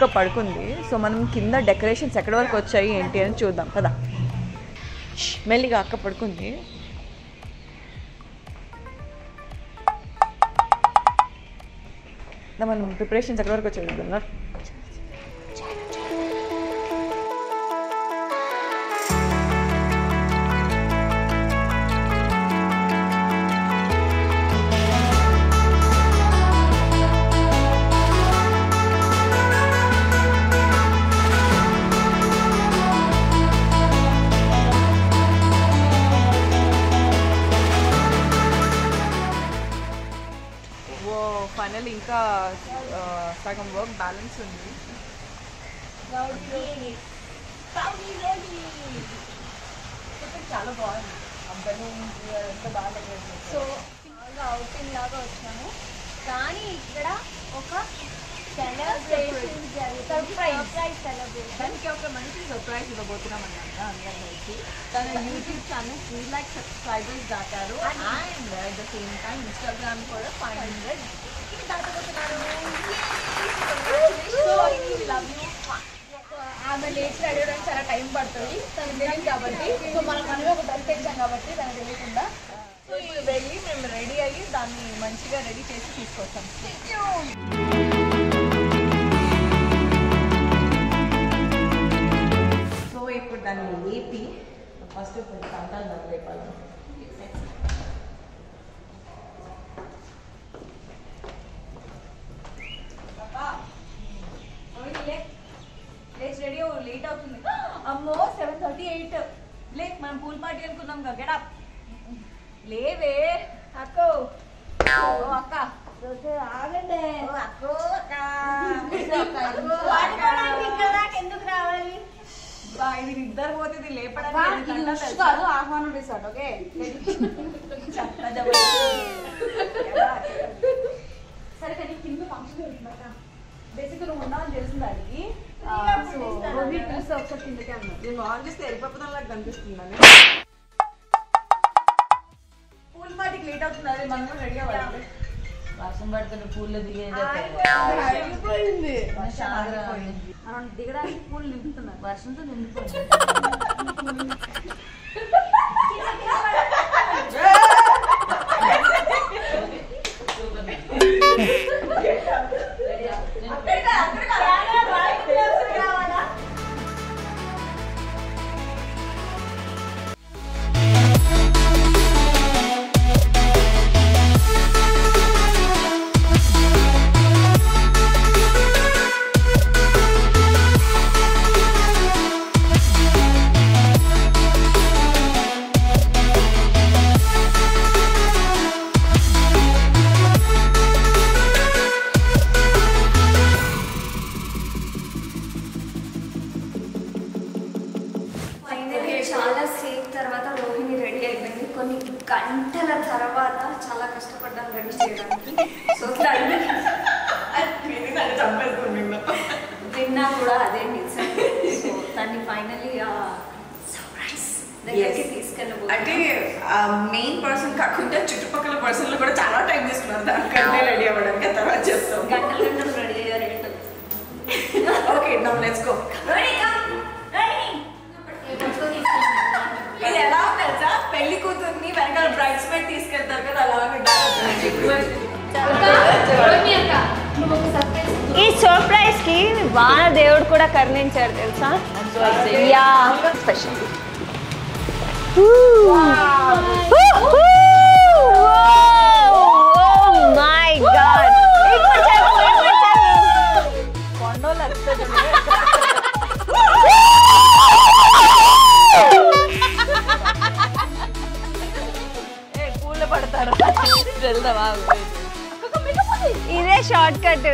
అక్క పడుకుంది సో మనం కింద డెకరేషన్స్ ఎక్కడి వరకు వచ్చాయి ఏంటి అని చూద్దాం కదా ష్, మెల్లిగా అక్క పడుకుంది దా మనం ప్రిపరేషన్స్ ఎక్కడి వరకు వచ్చాయి చూద్దాం రా. ఓ ఫైనల్ ఇంకా ఆ, సగం వర్క్ బ్యాలెన్స్ ఉంది చాలా బాగుంది అబ్బాయి ఎంత బాగా డెకరేట్ చేశారు. సో బాగా అవుటింగ్ లాగా వచ్చాము కానీ ఇక్కడ ఒక సెలబ్రేషన్ సర్ప్రైజ్ సెలబ్రేషన్ దానికి ఒక మంచి సర్ప్రైజ్ ఇవ్వబోతున్నాం అన్నమాట అందరం కలిసి తన YouTube channel three lakh subscribers దాటారు and at the same time Instagram కూడా ఫైవ్ హండ్రెడ్ దాటబోతున్నారు సో లవ్ యూ ఆమె లేచి రెడీ అవ్వడానికి చాలా టైం పడుతుంది తనకు తెలియదు కాబట్టి సో మనం మనమే ఒక డ్రెస్ తెచ్చాం కాబట్టి తనకు తెలియకుండా సో ఇప్పుడు వెళ్ళి మేము రెడీ అయ్యి దాన్ని మంచిగా రెడీ చేసి తీసుకొస్తాం సో ఇప్పుడు దాన్ని లేపి ఫస్ట్ ఇప్పుడు సంతాలు దాన్ని లేపాలి లేచి రెడీ లేట్ అవుతుంది అమ్మో సెవెన్ థర్టీ ఎయిట్ లే మనం పూల్ పార్టీ అనుకున్నాం కదా గెడప్ లేవే అక్కో ఓ అక్క ఆగండి ఓ అక్కో అక్క ఎందుకు రావాలి బా, ఇది నిద్ర పోతుంది లేపడానికి ఎన్ని గంటలు తెలుసా? ఆహ్వానం రిసార్ట్ ఓకే చెత్త జబర్దస్త్. సరే కానీ కింద ఫంక్షన్ జరుగుతుందా బేసిక్ నువ్వు ఉన్నావని తెలిసింది దానికి ఆ, సో రోహిత్ పిలిస్తే ఒకసారి కిందకే అన్నాడు నేను ఆన్ చేస్తే ఎరిపప్పుదం లాగా కనిపిస్తుందని పూల్ పార్టీకి లేట్ అవుతుంది అదే మనం రెడీ అవ్వాలి వర్షం పడుతున్న పూల్లో దిగేది అయిపోయింది మనం దిగడానికి పూలు నింపుతున్నారు వర్షంతో నిండిపోయింది ఫైనలీ చాలా సేపు తర్వాత రోహిణి రెడీ అయిపోయింది కొన్ని గంటల తర్వాత చాలా కష్టపడ్డాను రెడీ చేయడానికి సో దాన్ని విన్నా కూడా అదే నిజం సో దాన్ని ఫైనలీ సర్ప్రైజ్ దగ్గరికి తీసుకెళ్ళబోతున్నాను అంటే మెయిన్ పర్సన్ కాకుండా చుట్టుపక్కల పర్సన్లు కూడా చాలా టైం తీసుకున్నారు దానికంటే రెడీ అవ్వడానికి ఆ తర్వాత చెప్తాం గంటలు గంటలు రెడీ అయ్యారు ఏంటో okay now let's go ready come ready ఇది ఎలా తెలుసా పెళ్లి కూతుర్ని వెనకాల బ్రైడ్స్ మెయిడ్ తీసుకెళ్తారు కదా అలా ఈ సర్ప్రైజ్ కి వాన దేవుడు కూడా కరుణించాడు తెలుసా యా స్పెషల్ మై గాడ్ ఇప్పుడు చెప్పు ఇప్పుడు చెప్పు కొండోళ్ళు వస్తుంది ఏ పూలు పడతారు వెళ్దామా ఇదే షార్ట్ కట్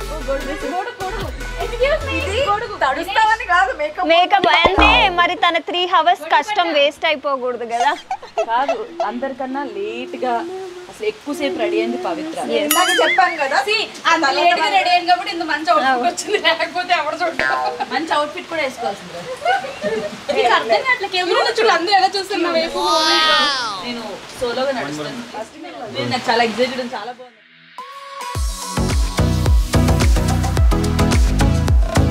తడుస్తావని కాదు మేకప్ మేకప్ అంటే మరి తన త్రీ హవర్స్ కష్టం వేస్ట్ అయిపోకూడదు కదా కాదు అందరికన్నా లేట్ గా అసలు ఎక్కువసేపు రెడీ అయింది పవిత్ర ఇందాక చెప్పాను కదా లేట్ గా రెడీ అయింది కాబట్టి ఇంత మంచి అవుట్ఫిట్ వచ్చింది లేకపోతే ఎవరు చూడటం మంచి అవుట్ఫిట్ కూడా వేసుకోవాల్సింది నీకు అర్థం కావట్లే కెమెరాలో చూడు అందరూ ఎలా చూస్తున్నా వైపు నేను సోలోగా నడుస్తాను నేను నాకు చాలా ఎగ్జైటెడ్ చాలా బాగుంది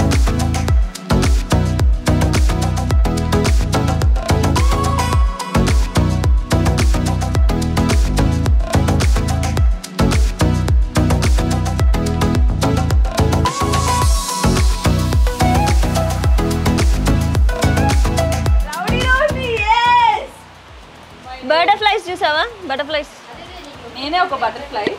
బటర్ఫ్లైస్ చూసావా బటర్ఫ్లైస్ నేనే ఒక బటర్ఫ్లై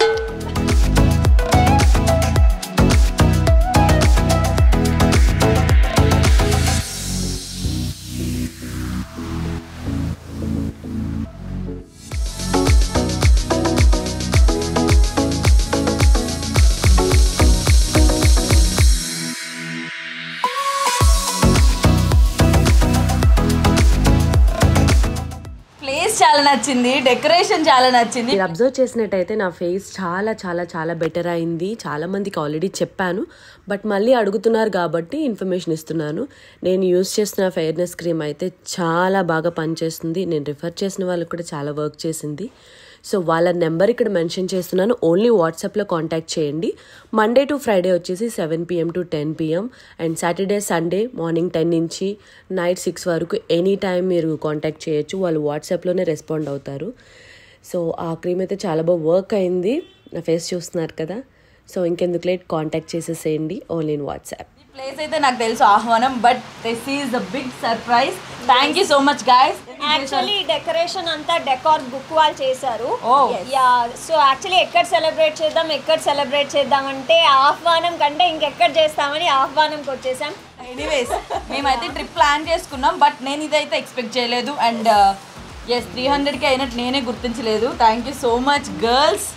ప్లేస్ చాలా నచ్చింది డెకరేషన్ చాలా నచ్చింది మీరు అబ్జర్వ్ చేసినట్టయితే నా ఫేస్ చాలా చాలా చాలా బెటర్ అయింది చాలా మందికి ఆల్రెడీ చెప్పాను బట్ మళ్ళీ అడుగుతున్నారు కాబట్టి ఇన్ఫర్మేషన్ ఇస్తున్నాను నేను యూస్ చేస్తున్న ఫెయిర్నెస్ క్రీమ్ అయితే చాలా బాగా పనిచేస్తుంది నేను రిఫర్ చేసిన వాళ్ళకి కూడా చాలా వర్క్ చేసింది సో వాళ్ళ నెంబర్ ఇక్కడ మెన్షన్ చేస్తున్నాను ఓన్లీ వాట్సాప్లో కాంటాక్ట్ చేయండి మండే టు ఫ్రైడే వచ్చేసి seven PM to ten PM and Saturday Sunday morning ten నుంచి నైట్ సిక్స్ వరకు ఎనీ టైం మీరు కాంటాక్ట్ చేయొచ్చు వాళ్ళు వాట్సాప్లోనే రెస్పాండ్ అవుతారు సో ఆ క్రీమ్ అయితే చాలా బాగా వర్క్ అయింది నా ఫేస్ చూస్తున్నారు కదా సో ఇంకెందుకు లేట్ కాంటాక్ట్ చేసేసేయండి ఓన్లీ ఇన్ వాట్సాప్ ఈ ప్లేస్ అయితే నాకు తెలుసు ఆహ్వానం but this is the big surprise thank you so much guys actually decoration అంతా డెకార్ బుక్ వాళ్ళు చేశారు Oh. యా సో యాక్చువల్లీ ఎక్కడ సెలబ్రేట్ చేద్దాం ఎక్కడ సెలబ్రేట్ చేద్దాం అంటే ఆహ్వానం కంటే ఇంకెక్కడ చేస్తామని ఆహ్వానంకి వచ్చేసాం ఎనీవేస్ మేమైతే ట్రిప్ ప్లాన్ చేసుకున్నాం బట్ నేను ఇదైతే ఎక్స్పెక్ట్ చేయలేదు అండ్ ఎస్ త్రీ హండ్రెడ్కి అయినట్టు నేనే గుర్తించలేదు thank you so much girls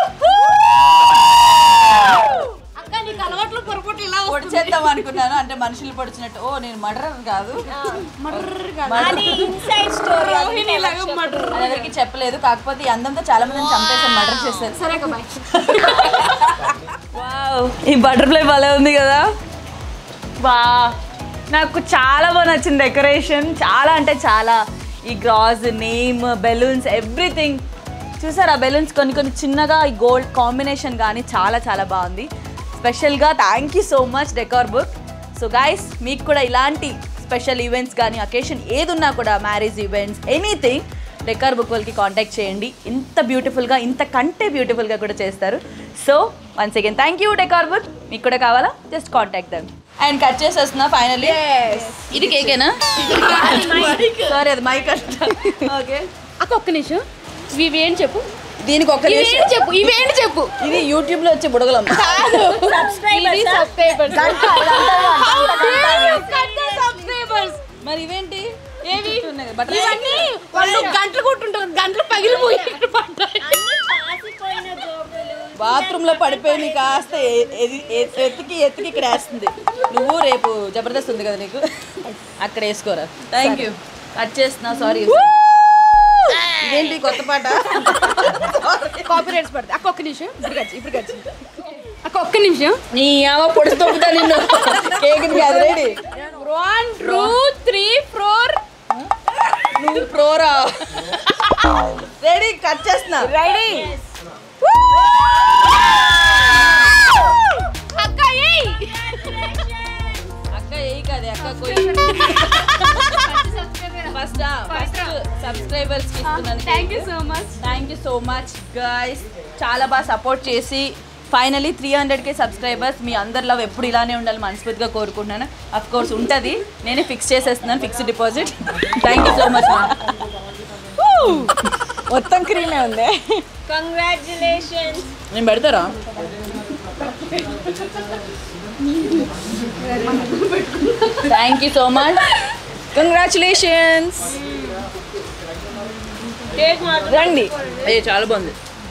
అక్క నీకు అలవాట్లు పొరపాటు ఇలా పొడిచేద్దాం అనుకున్నాను అంటే మనుషులు పొడిచినట్టు ఓ నేను మర్డర్ కాదు అది ఇన్సైడ్ స్టోరీ అది ఎవరికి చెప్పలేదు కాకపోతే ఈ అందంతో చాలా మందిని చంపేసాను మర్డర్ చేశారు సరే అక్క బాయ్ వావ్ ఈ బటర్ఫ్లై భలే ఉంది కదా వా నాకు చాలా బాగా నచ్చింది డెకరేషన్ చాలా అంటే చాలా ఈ గ్రాజ్ నేమ్ బెలూన్స్ ఎవ్రీథింగ్ చూసారా బెలూన్స్ కొన్ని కొన్ని చిన్నగా ఈ గోల్డ్ కాంబినేషన్ కానీ చాలా చాలా బాగుంది స్పెషల్గా thank you so much decor book so guys మీకు కూడా ఇలాంటి స్పెషల్ ఈవెంట్స్ కానీ అకేషన్ ఏది ఉన్నా కూడా marriage events anything decor book వాళ్ళకి కాంటాక్ట్ చేయండి ఇంత బ్యూటిఫుల్గా ఇంత కంటే బ్యూటిఫుల్గా కూడా చేస్తారు so once again thank you decor book మీకు కూడా కావాలా జస్ట్ కాంటాక్ట్ దమ్ అండ్ కట్ చేసేస్తున్నా ఫైనల్లీ ఇది కేకేనా సారీ అది మైక్ ఓకే అక్క ఒక్క నిమిషం ఇవేం చెప్పు దీనికి ఒక ఇవేంటి చెప్పు ఇవేంటి చెప్పు ఇది యూట్యూబ్ లో వచ్చే బుడగలం ఇది సబ్స్క్రైబర్స్ సబ్స్క్రైబర్స్ మరి ఇవేంటి ఏవి ఉన్నాయి కదా, బట్టలు. ఇవన్నీ వాళ్ళు గంటలు కొట్టుంటారు గంటలు పగిలిపోయి పడ్డాయి బాత్రూమ్ లో పడిపోయి కాస్త ఎ- ఎది- ఎ- ఎత్తికి ఎత్తికి ఇక్కడ వేస్తుంది నువ్వు రేపు జబర్దస్త్ ఉంది కదా నీకు అక్కడ వేసుకోరా థ్యాంక్ యూ కట్ చేస్తున్నా సారీ ఇదేంటి కొత్త పాట కాపీ రైట్స్ పడతాయి అక్క ఒక్క నిమిషం ఇప్పుడు కచ్చి ఇప్పుడు కచ్చి అక్క ఒక్క నిమిషం నీ అమ్మ పొడి తొక్కుతా నిన్ను కేక్ కాదు ready one two three four నువ్వు ప్రోరా రెడీ కట్ చేస్తున్నా రెడీ అక్క ఏయ్ అక్క ఏ కాదు అక్క కొయ్యి ఫస్ట్ ఫస్ట్ సబ్స్క్రైబర్స్ కి ఇస్తున్నాను thank you so much thank you so much guys చాలా బాగా సపోర్ట్ చేసి ఫైనలీ త్రీ హండ్రెడ్కే సబ్స్క్రైబర్స్ మీ అందరి లవ్ ఎప్పుడు ఇలానే ఉండాలి మనస్ఫూర్తిగా కోరుకుంటున్నాను అఫ్ కోర్స్ ఉంటుంది నేనే ఫిక్స్ చేసేస్తున్నాను fixed deposit thank you so much మొత్తం క్రీమే ఉంది కంగ్రాచులేషన్స్ నేను పెడతారా thank you so much congratulations రండి అయ్యే చాలా బాగుంది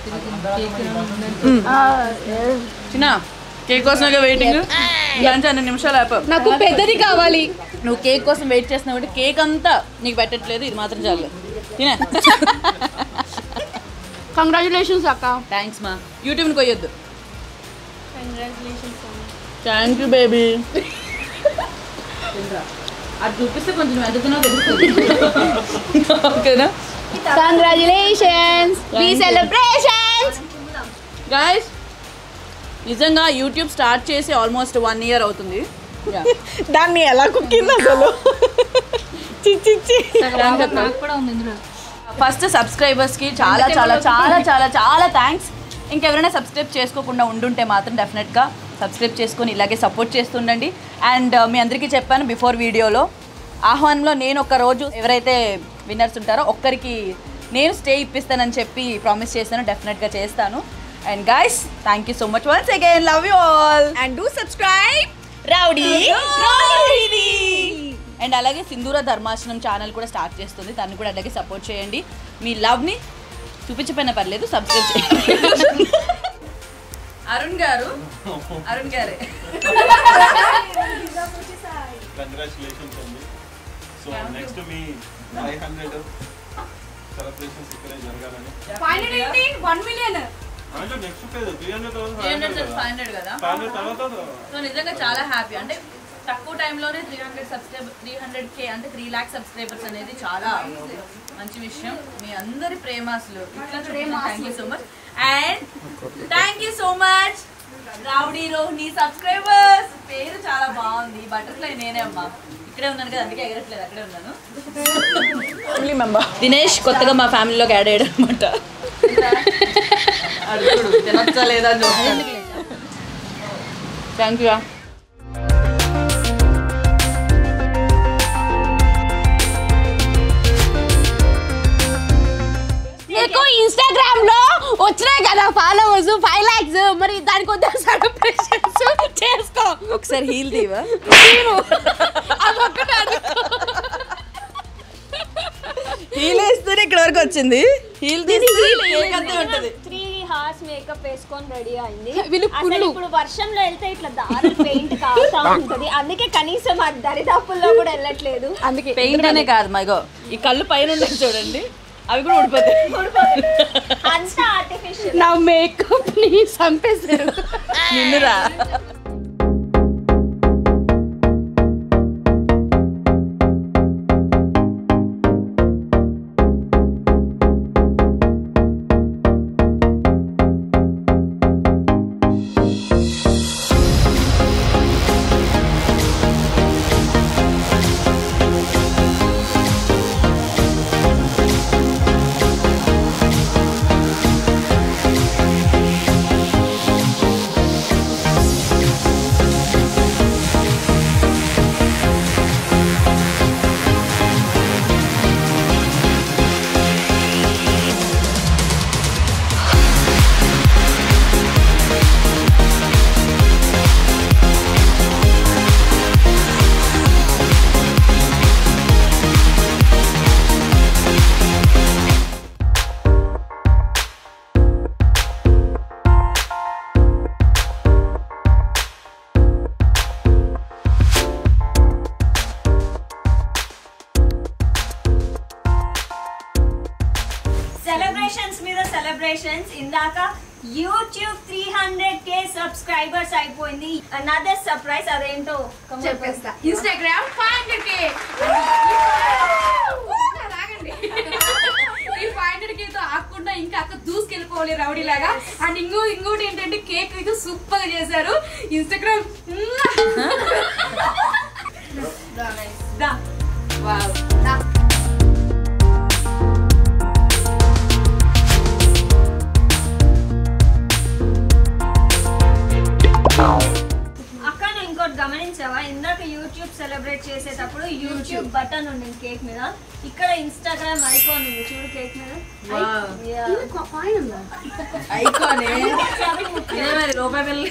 చిన్న కేక్ కోసమే వెయిటింగ్ దాని అన్ని నిమిషాలు అయిపోయి నాకు పెద్దది కావాలి నువ్వు కేక్ కోసం వెయిట్ చేస్తున్నావు అంటే కేక్ అంతా నీకు పెట్టట్లేదు ఇది మాత్రం చాలు తినే కంగ్రాచులేషన్స్ అక్క థ్యాంక్స్ మా యూట్యూబ్ని కొయ్యొద్దు థ్యాంక్ యూ బేబీ అది చూపిస్తే కొంచెం ఎంత తిన్నావు తెలుస్తుంది ఓకేనా కంగ్రాచులేషన్స్ మీ సెలబ్రేషన్స్ గాయస్ నిజంగా యూట్యూబ్ స్టార్ట్ చేసి ఆల్మోస్ట్ వన్ ఇయర్ అవుతుంది దాన్ని ఎలా కుక్కింది అసలు ఫస్ట్ సబ్స్క్రైబర్స్కి చాలా చాలా చాలా చాలా చాలా థ్యాంక్స్ ఇంకెవరైనా సబ్స్క్రైబ్ చేసుకోకుండా ఉండుంటే మాత్రం డెఫినెట్గా సబ్స్క్రైబ్ చేసుకొని ఇలాగే సపోర్ట్ చేస్తుండండి అండ్ మీ అందరికీ చెప్పాను బిఫోర్ వీడియోలో ఆహ్వానంలో నేను ఒక రోజు ఎవరైతే విన్నర్స్ ఉంటారో ఒక్కరికి నేను స్టే ఇప్పిస్తానని చెప్పి ప్రామిస్ చేస్తాను డెఫినెట్గా చేస్తాను and guys thank you so much once again love you all and do subscribe rowdy and అలాగే సింధూర ధర్మాసనం ఛానల్ కూడా స్టార్ట్ చేస్తుంది దాన్ని కూడా అలాగే సపోర్ట్ చేయండి మీ లవ్ని చూపించపోయినా పర్లేదు సబ్స్క్రైబ్ చేయండి అరుణ్ గారు అరుణ్ గారే కంగ్రాచులేషన్స్ అండి సో నెక్స్ట్ మీ ఫైవ్ హండ్రెడ్ సెలబ్రేషన్స్ ఇక్కడే జరగాలని ఫైనల్ ఏంటి వన్ మిలియన్ అంటే నెక్స్ట్ లేదు three hundred three hundred five hundred కదా ఫైవ్ హండ్రెడ్ తర్వాత సో నిజంగా చాలా హ్యాపీ అంటే తక్కువ టైంలోనే three hundred subscriber three hundred K అంటే త్రీ ల్యాక్ సబ్స్క్రైబర్స్ అనేది చాలా మంచి విషయం మీ అందరి ప్రేమ అసలు ఇట్లా thank you so much and thank you so much rowdy Rohini subscribers పేరు చాలా బాగుంది బటర్ఫ్లై నేనే అమ్మా ఇక్కడే ఉన్నాను కదా అందుకే ఎగరట్లేదు అక్కడే ఉన్నాను దినేష్ కొత్తగా మా ఫ్యామిలీలోకి యాడ్ అయ్యాడు అనమాట అడుగుడు తినొచ్చా లేదా థ్యాంక్ యూ నీకు ఇన్స్టాగ్రామ్ లో వచ్చినాయి కదా ఫాలోవర్స్ ఫైవ్ లాక్స్ మరి దానికి వద్ద సెలబ్రేషన్స్ చేసుకో ఒకసారి హీల్ దీవా అదొక్కటే అడుగు. హీల్ వేస్తేనే ఇక్కడ వరకు వచ్చింది హీల్ తీస్తే కేక్ అంతే ఉంటది త్రీ హార్స్ మేకప్ వేసుకొని రెడీ అయింది వీళ్ళు అసలు కుళ్ళు. ఇప్పుడు వర్షంలో వెళ్తే ఇట్లా దారి పెయింట్ కాస్తా ఉంటది అందుకే కనీసం ఆ దరిదాపుల్లో కూడా వెళ్ళట్లేదు అందుకే పెయింట్ అనే కాదు మైగో ఈ కళ్ళు పైన ఉన్నాయి చూడండి అవి కూడా ఊడిపోతాయి అంతా ఆర్టిఫిషియల్ నా మేకప్ ని చంపేశారు నిన్నురా సెలబ్రేషన్స్ మీద సెలబ్రేషన్స్ ఇందాక YouTube three hundred K subscribers అయిపోయింది అనదర్ సర్ప్రైజ్ అదేంటో కమల్ చెప్పేస్తా ఇన్స్టాగ్రామ్ ఫైవ్ హండ్రెడ్ కే ఈ ఫైవ్ హండ్రెడ్ కే తో ఆకుండా ఇంకా అక్క దూసుకెళ్ళిపోవాలి రౌడీ లాగా అండ్ ఇంకో ఇంకోటి ఏంటంటే కేక్ అయితే సూపర్ గా చేశారు ఇన్స్టాగ్రామ్ అక్క నువ్వు ఇంకోటి గమనించావా ఇందాక యూట్యూబ్ సెలబ్రేట్ చేసేటప్పుడు యూట్యూబ్ బటన్ ఉంది కేక్ మీద ఇక్కడ ఇన్స్టాగ్రామ్ ఐకాన్ ఉంది చూడు కేక్ మీద Yeah. ఐకానే ఇదే మరి రూపాయి వెళ్ళి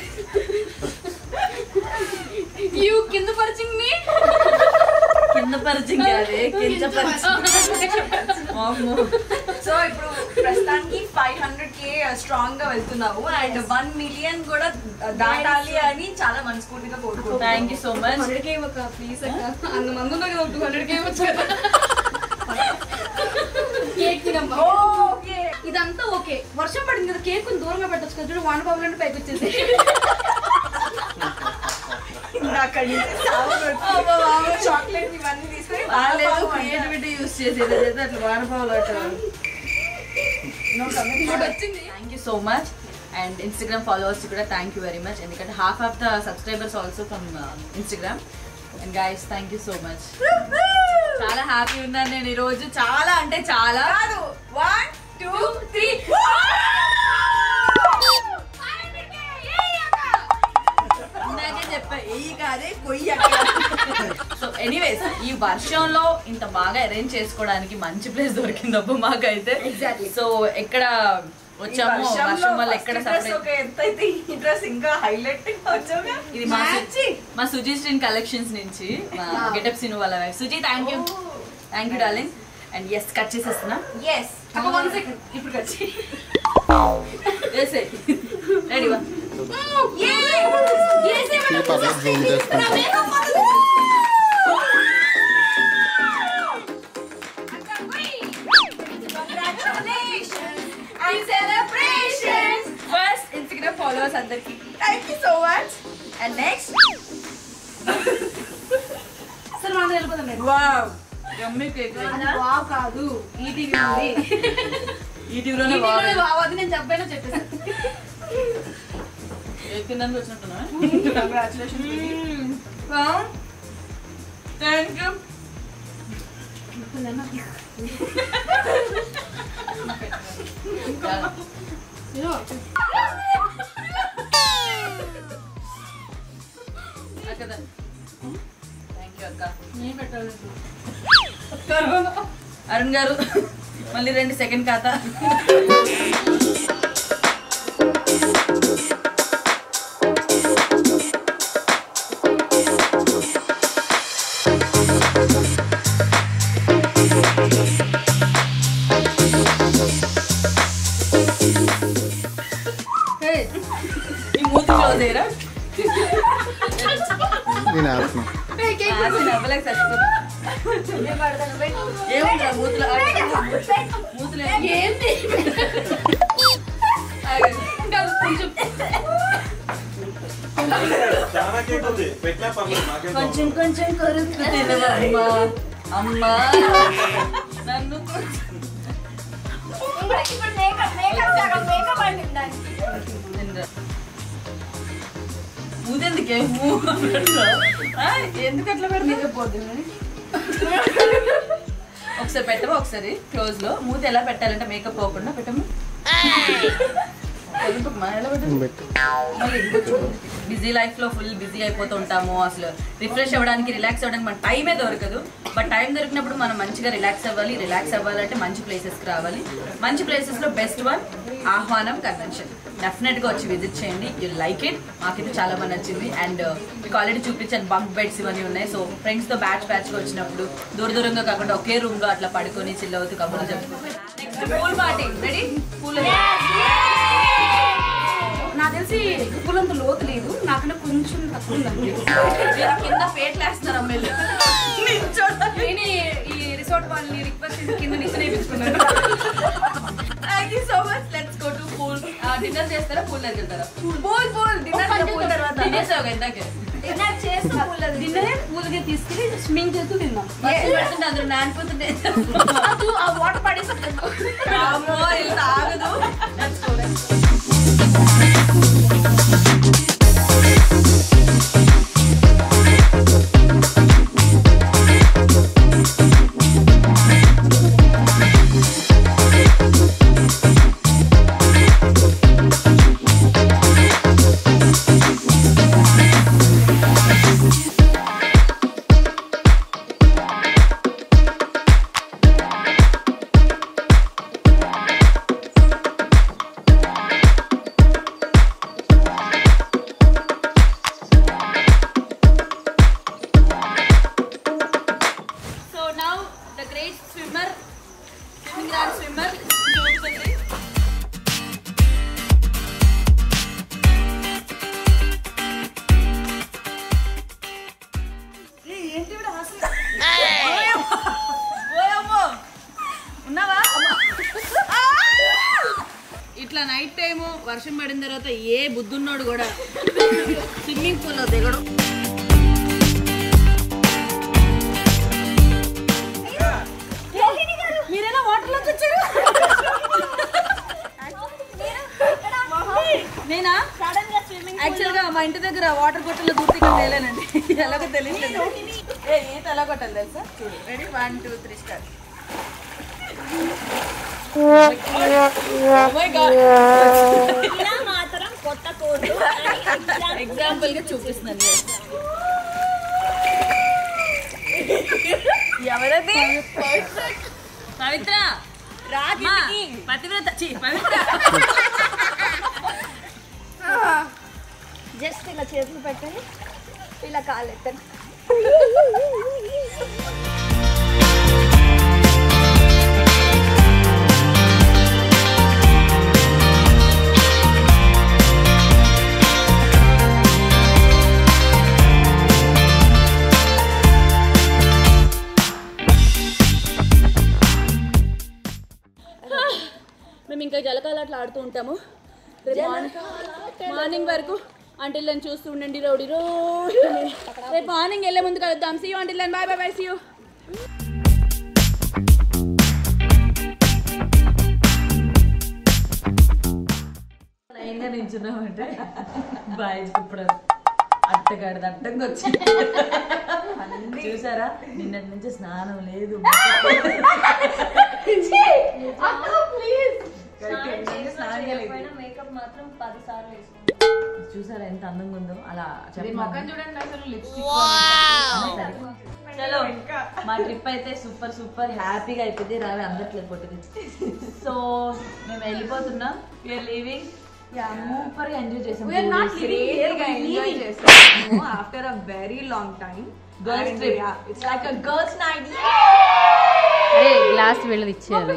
యూ కింద పరిచింగ్ మీ కింద పరిచింగ్ అదే కింద పరిచింగ్ వామ్మో. సో ఇప్పుడు ప్రస్తుతానికి ఫైవ్ హండ్రెడ్ కే స్ట్రాంగ్ గా వెళ్తున్నావు అండ్ వన్ మిలియన్ కూడా దాటాలి అని చాలా మనస్ఫూర్తిగా కోరుకుంటున్నాను thank you so much hundred K ఒక ప్లీజ్ అక్క అంత మంది ఉన్నారు కదా టూ హండ్రెడ్ కే వచ్చు కదా కేక్ తినమ్మా ఓకే ఇదంతా ఓకే వర్షం పడింది కదా కేక్ కొంచెం దూరంగా పెట్టచ్చు కదా చూడు వాన పావులంటే పైకి వచ్చేసి చాక్లెట్ ఇవన్నీ తీసుకొని వాళ్ళేదో క్రియేటివిటీ యూస్ చేసేది ఏదో అట్లా వానపావులు వచ్చింది thank you so much and Instagram followers కూడా థ్యాంక్ యూ వెరీ మచ్ ఎందుకంటే half of the subscribers also from Instagram and guys thank you so much చాలా హ్యాపీ ఉన్నాను నేను ఈరోజు చాలా అంటే చాలా కాదు వన్ టూ త్రీ ఇందాకే చెప్పా ఏ కాదే కొయ్య సో ఎనీవే ప్లేస్ ఈ వర్షంలో ఇంత బాగా అరేంజ్ చేసుకోవడానికి మంచి ప్లేస్ దొరికింది అబ్బు మాకైతే సో ఎక్కడ వచ్చాము వర్షం వల్ల ఎక్కడ సపరేట్ ఎంత అయితే ఈ డ్రెస్ ఇంకా హైలైట్ వచ్చాము ఇది మా సు- మా సుజిస్ట్రీన్ కలెక్షన్స్ నుంచి మా గెటప్ సిను వాళ్ళ wife. Suji thank you thank you darling and yes cut చేసేస్తున్నా ఎస్ వన్ సెకండ్ ఇప్పుడు వచ్చి వేసే రెడీ వన్ పర్లేదు జూమ్ చేసుకుంటా ఫస్ట్ ఇన్స్టాగ్రామ్ ఫాలోవర్స్ అందరికి thank you so much and next సరే మనం వెళ్ళిపోతాం వావ్ యమ్మీ కేక్ వావ్ కాదు ఈటీవీ ఉంది యూట్యూబ్లోనే ఈటీవీ వావ్ అది నేను చెప్పానో చెప్పేసి కేక్ తినడానికి వచ్చినట్టున్నా థ్యాంక్ యూ అక్క థ్యాంక్ యూ అక్క అరుణ్ గారు మళ్ళీ రెండు సెకండ్ ఖాతా ఈ మూతి క్లోజ్ అయ్యారా నేను వేస్తున్నా ఆశ నవ్వలేక చచ్చిపోతా ఏముంది ఆ మూతులు మూతులు ఏంటి చాలా కేక్ ఉంది పెట్టినా పర్లేదు నాకేం కొంచెం కొంచెం కొరుకు తినవమ్మా అమ్మా నన్ను కొంచెం ఇప్పుడు మేకప్ మేకప్ సగం మేకప్ అండి దానికి తినరా. మూతెందుకే మూ ఆ, ఎందుకు అట్లా పెడతా ఒకసారి పెట్టవా ఒకసారి క్లోజ్ లో మూత ఎలా పెట్టాలంటే మేకప్ పోకుండా పెట్టము వదులుకోమ్మా, ఎలా పెట్టాలి? పెట్టు మళ్ళీ ఇంకొంచెం బిజీ లైఫ్ లో ఫుల్ బిజీ అయిపోతూ ఉంటాము అసలు రిఫ్రెష్ అవ్వడానికి రిలాక్స్ అవ్వడానికి మన టైమే దొరకదు బట్ టైం దొరికినప్పుడు మనం మంచిగా రిలాక్స్ అవ్వాలి రిలాక్స్ అవ్వాలంటే మంచి ప్లేసెస్ కి రావాలి మంచి ప్లేసెస్ లో best one Aahwanam convention definite గా వచ్చి విజిట్ చేయండి యూ లైక్ ఇట్ మాకైతే చాలా బాగా నచ్చింది అండ్ మీకు ఆల్రెడీ చూపించాను బంక్ బెడ్స్ ఇవన్నీ ఉన్నాయి సో ఫ్రెండ్స్ తో బ్యాచ్ బ్యాచ్ గా వచ్చినప్పుడు దూర దూరంగా కాకుండా ఒకే రూమ్ లో అట్లా పడుకొని చిల్ అవుతూ కబుర్లు చెప్పుకుంటాం next pool party ready pool నాకు తెలిసి ఉప్పులంత లోతు లేదు నాకన్నా కొంచెం తక్కువ ఉందండి మీరు కింద పేట్లు వేస్తున్నారు అమ్మాయిలు నేను ఈ- ఈ రిసార్ట్ వాళ్ళని రిక్వెస్ట్ చేసి కింద నుంచి నేర్పించుకున్నాను thank you so much let's go to pool dinner చేస్తారా పూల్ దగ్గర వెళ్తారా పూల్ పూల్ డిన్నర్ పూల్ తర్వాత తినేసావు ఇందాకే డిన్నర్ చేస్తా పుల్లది డిన్నరే పూలకి తీసుకెళ్ళి స్విమ్మింగ్ చేస్తూ తిన్నాం వర్షం పడుతుంటే అందరూ నానిపోతుంటే అది ఆ వాటర్ పడేసి అమ్మో ఇది తాగదు let's go so now the great swimmer swimming rod swimmer చూస్తుంది ఓయమ్మో. ఉన్నావా ఇట్లా నైట్ టైము వర్షం పడిన తర్వాత ఏ బుద్ధున్నోడు కూడా స్విమ్మింగ్ పూల్లో దిగడం మీరేనా వాటర్ లోకి వచ్చారు నేనా సడన్ గా స్విమ్మింగ్ యాక్చువల్ గా మా ఇంటి దగ్గర వాటర్ కొట్టలో దూర్తి ఇక్కడ తేలేనండి ఎలాగో తెలియలేదు ఏ ఈత ఎలా కొట్టాలి తెలుసా చూడు ready one two three start ఇలా మాత్రం కొట్టకూడదు అని example ఎగ్జాంపుల్ గా చూపిస్తున్నాను ఎవరది పవిత్ర రా పతివ్రత ఛీ, పవిత్ర జస్ట్ ఇలా చేతులు పెట్టండి ఇలా కాలు ఎత్తండి మేము ఇంకా జలకాలట్లు ఆడుతూ ఉంటాము రేపు మార్నింగ్ మార్నింగ్ వరకు అంటిల్ అని చూస్తూ ఉండండి రౌడీ రో రేపు మార్నింగ్ వెళ్ళే ముందు కలుద్దాం see until bye bye bye see you లైన్గా నించున్నామంటే బాయ్ ఇప్పుడు అట్టగాడిది అడ్డంగా వచ్చి చూసారా నిన్నటి నుంచి స్నానం లేదు స్నానం చేయలేదు. మేకప్ మాత్రం పది సార్లు వేసుకుంటాం చూసారా ఎంత అందంగా ఉందో అలా మొక్కని చూడండి అసలు లిప్స్టిక్ చలో మా ట్రిప్ అయితే సూపర్ సూపర్ హ్యాపీగా అయిపోయింది రావే అందట్లేదు పొట్టింది సో మేము వెళ్ళిపోతున్నాం వీఆర్ లీవింగ్ సూపర్ గా ఎంజాయ్ చేసాం We are not Two days. leaving here, Great గా we enjoy leaving. చేసాము after a very long time Girls trip. It's like a girls night అరే గ్లాస్ వీళ్ళది ఇచ్చేయాలి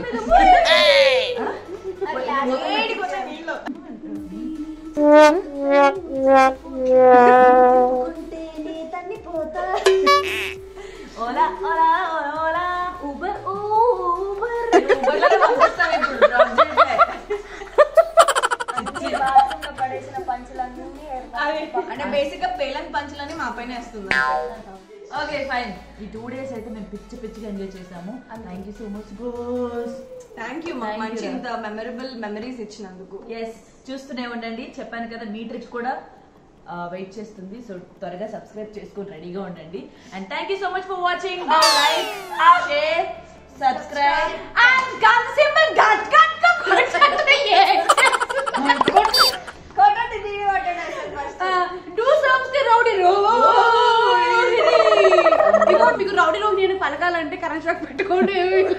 Ola Ola Ola Ola Uber Uber Uber పంపిస్తాం ఇప్పుడు drop చేస్తే. Bathroom లో పడేసిన పంచులన్నీ ఏర్పాటు అంటే బేసిక్ గా పేలన్ పంచులని మా పైన వేస్తుంది ఓకే ఫైన్ ఈ టూ డేస్ అయితే మేము పిచ్చి పిచ్చిగా ఎంజాయ్ చేసాము thank you so much guys thank you Thank మాకు you, మంచి రా. ఇంత మెమరబుల్ మెమరీస్ ఇచ్చినందుకు ఎస్ చూస్తూనే ఉండండి చెప్పాను కదా మీ ట్రిప్ కూడా వెయిట్ చేస్తుంది సో త్వరగా సబ్స్క్రైబ్ చేసుకొని రెడీగా ఉండండి and thank you so much for watching like share subscribe and gun symbol గట్ గట్ డూ సబ్స్క్రైబ్ రౌడీ రో ఇదిగో మీకు రౌడీ రో నేను పలకాలంటే కరెంట్ షాక్ పెట్టుకోండి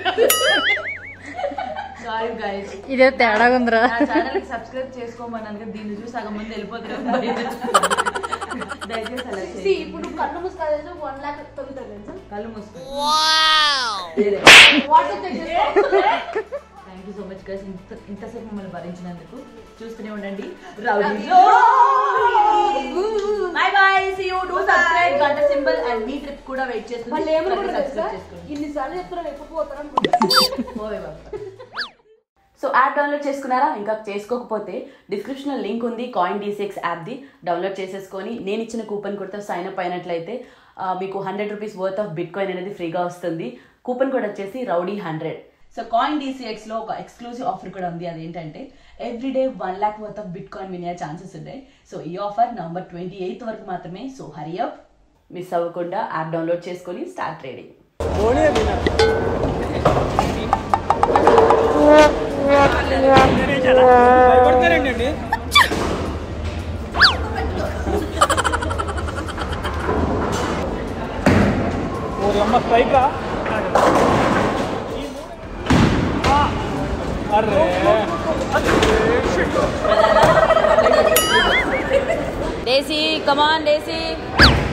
సారీ గైస్ ఇదే తేడా ఉందిరా నా ఛానల్ కి సబ్స్క్రైబ్ చేసుకోమన్నాను కదా దీన్ని చూసి సగం మంది వెళ్ళిపోతారు దయచేసి అలా See, చేయండి. ఇప్పుడు కళ్ళు మూసుకోవాలి వన్ లాక్ తొలుగుతుంది తెలుసా కళ్ళు మూసుకో వాట్సాప్ చెక్ చేసుకో thank you so much guys ఇంత ఇంతసేపు మమ్మల్ని భరించినందుకు చూస్తూనే ఉండండి bye bye see you do subscribe గంట సింబల్ అండ్ మీ ట్రిప్ కూడా వెయిట్ చేస్తుంది వాళ్ళు ఏమనుకుంటారు తెలుసా సబ్స్క్రైబ్ చేసుకోండి ఇన్నిసార్లు చెప్తున్నారు ఎప్పుడు పోతారు అనుకుంటారు ఓవే బాబా. సో యాప్ డౌన్లోడ్ చేసుకున్నారా ఇంకా చేసుకోకపోతే డిస్క్రిప్షన్లో లింక్ ఉంది కాయిన్ డీసెక్స్ యాప్ది డౌన్లోడ్ చేసేసుకొని నేను ఇచ్చిన కూపన్ కొడితే సైన్ అప్ అయినట్లయితే ఆ, మీకు hundred rupees worth of bitcoin అనేది ఫ్రీగా వస్తుంది కూపన్ కోడ్ వచ్చేసి rowdy hundred so coin DCX లో ఒక ఎక్స్క్లూజివ్ ఆఫర్ కూడా ఉంది అదేంటంటే every day one lakh worth of bitcoin వినే ఛాన్సెస్ ఉన్నాయి సో ఈ ఆఫర్ నవంబర్ ట్వంటీ ఎయిత్ వరకు మాత్రమే సో హరి అప్ మిస్ అవ్వకుండా యాప్ డౌన్లోడ్ చేసుకొని స్టార్ట్ ట్రేడింగ్ భయపడతారండి ఓరి అమ్మ స్ట్రైకా అర్రే డేసీ కమాన్ డేసీ